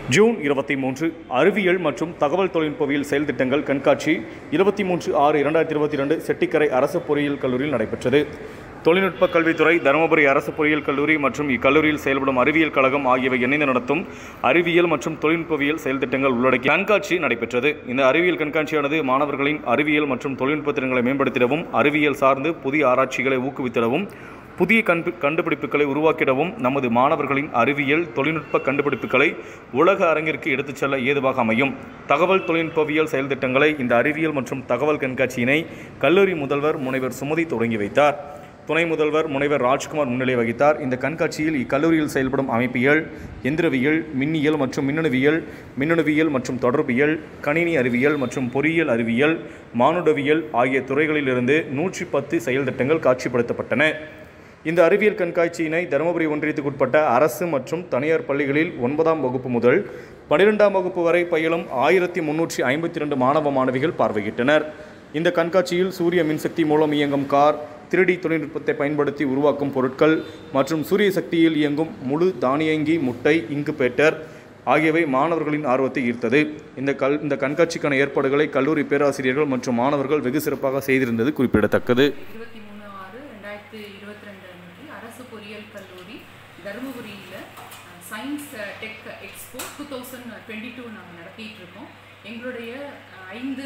June இருபத்தி மூன்று அறிவியல் மற்றும் தகவல் தொழில்நுட்பவியல் செயல் திட்டங்கள் கண்காட்சி இருபத்தி மூன்று ஆறு இரண்டாயிரத்தி இருபத்தி ரெண்டு செட்டிக்கரை அரசு பொறியியல் கல்லூரியில் நடைபெற்றது தொழில்நுட்ப கல்வித்துறை தருமபுரி அரசு பொறியியல் கல்லூரி மற்றும் இக்கல்லூரியில் செயல்படும் அறிவியல் கழகம் ஆகியவை இணைந்து நடத்தும் அறிவியல் மற்றும் தொழில்நுட்பவியல் செயல் திட்டங்கள் உள்ளடக்கிய கண்காட்சி நடைபெற்றது இந்த அறிவியல் கண்காட்சியானது மாணவர்களின் அறிவியல் மற்றும் தொழில்நுட்ப திறன்களை மேம்படுத்திடவும் அறிவியல் சார்ந்து புதிய ஆராய்ச்சிகளை ஊக்குவித்திடவும் புதிய கண்டு கண்டுபிடிப்புகளை உருவாக்கிடவும் நமது மாணவர்களின் அறிவியல் தொழில்நுட்ப கண்டுபிடிப்புகளை உலக அரங்கிற்கு எடுத்துச் செல்ல ஏதுவாக அமையும் தகவல் தொழில்நுட்பவியல் செயல் திட்டங்களை இந்த அறிவியல் மற்றும் தகவல் கண்காட்சியினை கல்லூரி முதல்வர் முனைவர் சுமதி தொடங்கி வைத்தார் துணை முதல்வர் முனைவர் ராஜ்குமார் முன்னிலை வகித்தார் இந்த கண்காட்சியில் இக்கல்லூரியில் செயல்படும் அமைப்பியல் எந்திரவியல் மின்னியல் மற்றும் மின்னணுவியல் மின்னணுவியல் மற்றும் தொடர்பியல் கணினி அறிவியல் மற்றும் பொறியியல் அறிவியல் மானுடவியல் ஆகிய துறைகளிலிருந்து நூற்றி பத்து செயல் திட்டங்கள் காட்சிப்படுத்தப்பட்டன இந்த அறிவியல் கண்காட்சியினை தருமபுரி ஒன்றியத்துக்குட்பட்ட அரசு மற்றும் தனியார் பள்ளிகளில் ஒன்பதாம் வகுப்பு முதல் பனிரெண்டாம் வகுப்பு வரை பயிலும் ஆயிரத்தி முன்னூற்றி ஐம்பத்தி ரெண்டு மாணவ மாணவிகள் பார்வையிட்டனர் இந்த கண்காட்சியில் சூரிய மின்சக்தி மூலம் இயங்கும் கார் திருடி தொழில்நுட்பத்தை பயன்படுத்தி உருவாக்கும் பொருட்கள் மற்றும் சூரிய சக்தியில் இயங்கும் முழு தானியங்கி முட்டை இங்குபேட்டர் ஆகியவை மாணவர்களின் ஆர்வத்தை ஈர்த்தது இந்த கல் இந்த கண்காட்சிக்கான ஏற்பாடுகளை கல்லூரி பேராசிரியர்கள் மற்றும் மாணவர்கள் வெகு சிறப்பாக செய்திருந்தது குறிப்பிடத்தக்கது இருபத்தி மூணு ஆறு ரெண்டாயிரத்தி இருபத்தி ரெண்டு அன்னைக்கு அரசு பொறியியல் கல்லூரி தருமபுரியில் science tech expo two thousand twenty two நாங்கள் நடத்திட்டு இருக்கோம் எங்களுடைய அஹ், ஐந்து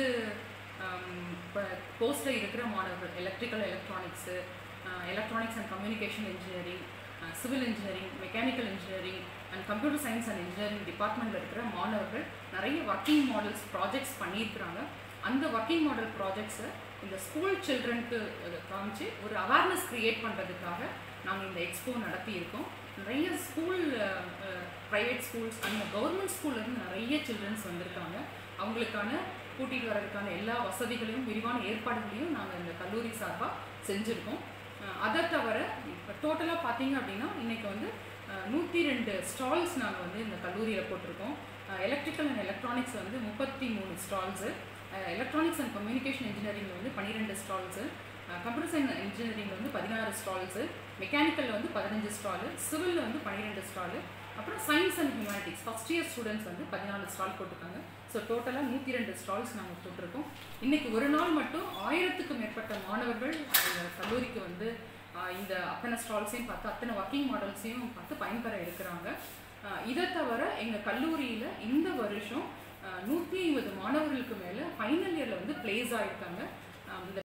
கோர்ஸில் இருக்கிற மாணவர்கள் electrical electronics electronics and communication engineering civil engineering mechanical engineering and computer science and engineering டிபார்ட்மெண்ட்டில் இருக்கிற மாணவர்கள் நிறைய ஒர்க்கிங் மாடல்ஸ் ப்ராஜெக்ட்ஸ் பண்ணியிருக்கிறாங்க அந்த ஒர்க்கிங் மாடல் ப்ராஜெக்ட்ஸை இந்த ஸ்கூல் சில்ட்ரனுக்கு காமிச்சு ஒரு அவேர்னஸ் க்ரியேட் பண்ணுறதுக்காக நாங்கள் இந்த எக்ஸ்போ நடத்தியிருக்கோம் நிறைய ஸ்கூல் ப்ரைவேட் ஸ்கூல்ஸ் அந்த கவர்மெண்ட் ஸ்கூல்லேருந்து நிறைய சில்ட்ரன்ஸ் வந்திருக்காங்க அவங்களுக்கான கூட்டிகிட்டு வர்றதுக்கான எல்லா வசதிகளையும் விரிவான ஏற்பாடுகளையும் நாங்கள் இந்த கல்லூரி சார்பாக செஞ்சுருக்கோம் அஹ் அதை தவிர இப்போ டோட்டலாக பார்த்தீங்க அப்படின்னா இன்றைக்கி வந்து நூற்றி ரெண்டு ஸ்டால்ஸ் நாங்கள் வந்து இந்த கல்லூரியில் போட்டிருக்கோம் எலக்ட்ரிக்கல் அண்ட் எலக்ட்ரானிக்ஸ் வந்து முப்பத்தி மூணு ஸ்டால்ஸு எலக்ட்ரானிக்ஸ் அண்ட் கம்யூனிகேஷன் இன்ஜினியரிங்கில் வந்து பன்னிரெண்டு ஸ்டால்ஸு கம்ப்யூட்டர் சயின்ஸ் இன்ஜினியரிங்கில் வந்து பதினாறு ஸ்டால்ஸு மெக்கானிக்கலில் வந்து பதினஞ்சு ஸ்டாலு சிவிலில் வந்து பன்னிரெண்டு ஸ்டாலு அப்புறம் science and humanities first year students வந்து பதினாலு ஸ்டால் போட்டிருக்காங்க ஸோ டோட்டலாக நூற்றி ரெண்டு ஸ்டால்ஸ் நாங்கள் போட்டிருக்கோம் இன்றைக்கி ஒரு நாள் மட்டும் ஆயிரத்துக்கும் மேற்பட்ட மாணவர்கள் இந்த கல்லூரிக்கு வந்து ஆஹ், இந்த அத்தனை ஸ்டால்ஸையும் பார்த்து அத்தனை ஒர்க்கிங் மாடல்ஸையும் பார்த்து பயன்பெற இருக்கிறாங்க ஆஹ், இதை தவிர எங்கள் கல்லூரியில் இந்த வருஷம் நூற்றி ஐம்பது மாணவர்களுக்கு மேலே ஃபைனல் இயரில் வந்து பிளேஸ் ஆயிருக்காங்க ஆஹ், இந்த